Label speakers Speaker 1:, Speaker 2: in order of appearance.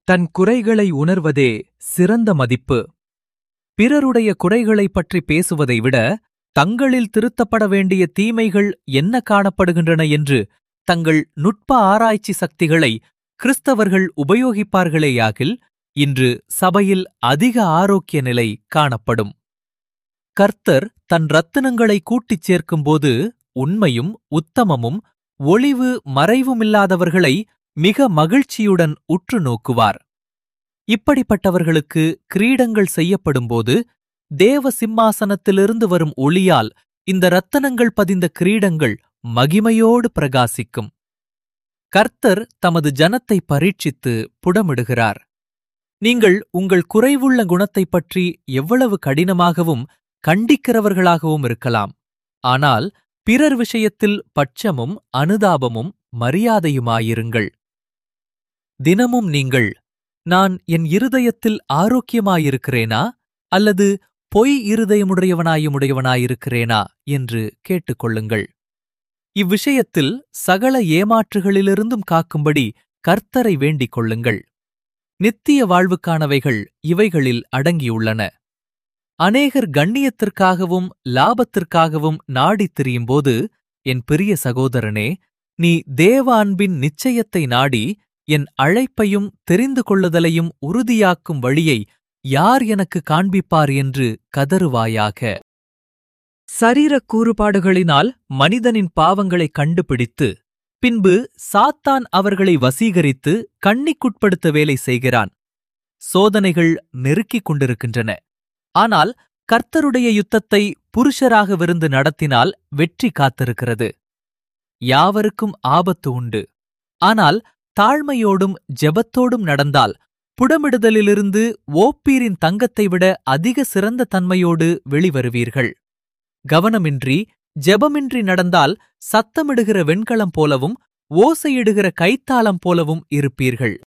Speaker 1: தன் குறைகளை உணர்வதே சிறந்த மதிப்பு பிறருடைய குறைகளைப் பற்றி பேசுவதை விட தங்களில் திருத்தப்பட வேண்டிய தீமைகள் என்ன காணப்படுகின்றன என்று தங்கள் நுட்ப ஆராய்ச்சி சக்திகளை கிறிஸ்தவர்கள் உபயோகிப்பார்களேயாகில் இன்று சபையில் அதிக ஆரோக்கிய நிலை காணப்படும் கர்த்தர் தன் ரத்தினங்களை கூட்டிச் சேர்க்கும்போது உண்மையும் உத்தமமும் ஒளிவு மறைவுமில்லாதவர்களை மிக மகிழ்ச்சியுடன் உற்று நோக்குவார் இப்படிப்பட்டவர்களுக்கு கிரீடங்கள் செய்யப்படும்போது தேவ சிம்மாசனத்திலிருந்து வரும் ஒளியால் இந்த ரத்தனங்கள் பதிந்த கிரீடங்கள் மகிமையோடு பிரகாசிக்கும் கர்த்தர் தமது ஜனத்தை பரீட்சித்து புடமிடுகிறார் நீங்கள் உங்கள் குறைவுள்ள குணத்தைப் பற்றி எவ்வளவு கடினமாகவும் கண்டிக்கிறவர்களாகவும் இருக்கலாம் ஆனால் பிறர் விஷயத்தில் பட்சமும் அனுதாபமும் மரியாதையுமாயிருங்கள் தினமும் நீங்கள் நான் என் இருதயத்தில் ஆரோக்கியமாயிருக்கிறேனா அல்லது பொய் இருதயமுடையவனாயுமுடையவனாயிருக்கிறேனா என்று கேட்டுக்கொள்ளுங்கள் இவ்விஷயத்தில் சகல ஏமாற்றுகளிலிருந்தும் காக்கும்படி கர்த்தரை வேண்டிக் கொள்ளுங்கள் நித்திய வாழ்வுக்கானவைகள் இவைகளில் அடங்கியுள்ளன அநேகர் கண்ணியத்திற்காகவும் லாபத்திற்காகவும் நாடித் திரியும்போது என் பெரிய சகோதரனே நீ தேவ அன்பின் நிச்சயத்தை நாடி என் அழைப்பையும் தெரிந்து கொள்ளுதலையும் உறுதியாக்கும் வழியை யார் எனக்கு காண்பிப்பார் என்று கதறுவாயாக சரீரக் கூறுபாடுகளினால் மனிதனின் பாவங்களைக் கண்டுபிடித்து பின்பு சாத்தான் அவர்களை வசீகரித்து கண்ணிக்குட்படுத்த வேலை செய்கிறான் சோதனைகள் நெருக்கிக் கொண்டிருக்கின்றன ஆனால் கர்த்தருடைய யுத்தத்தை புருஷராக விருந்து நடத்தினால் வெற்றி காத்திருக்கிறது யாவருக்கும் ஆபத்து உண்டு ஆனால் தாழ்மையோடும் ஜெபத்தோடும் நடந்தால் புடமிடுதலிலிருந்து ஓப்பீரின் தங்கத்தை விட அதிக சிறந்த தன்மையோடு வெளிவருவீர்கள் கவனமின்றி ஜெபமின்றி நடந்தால் சத்தமிடுகிற வெண்கலம் போலவும் ஓசையிடுகிற கைத்தாளம் போலவும் இருப்பீர்கள்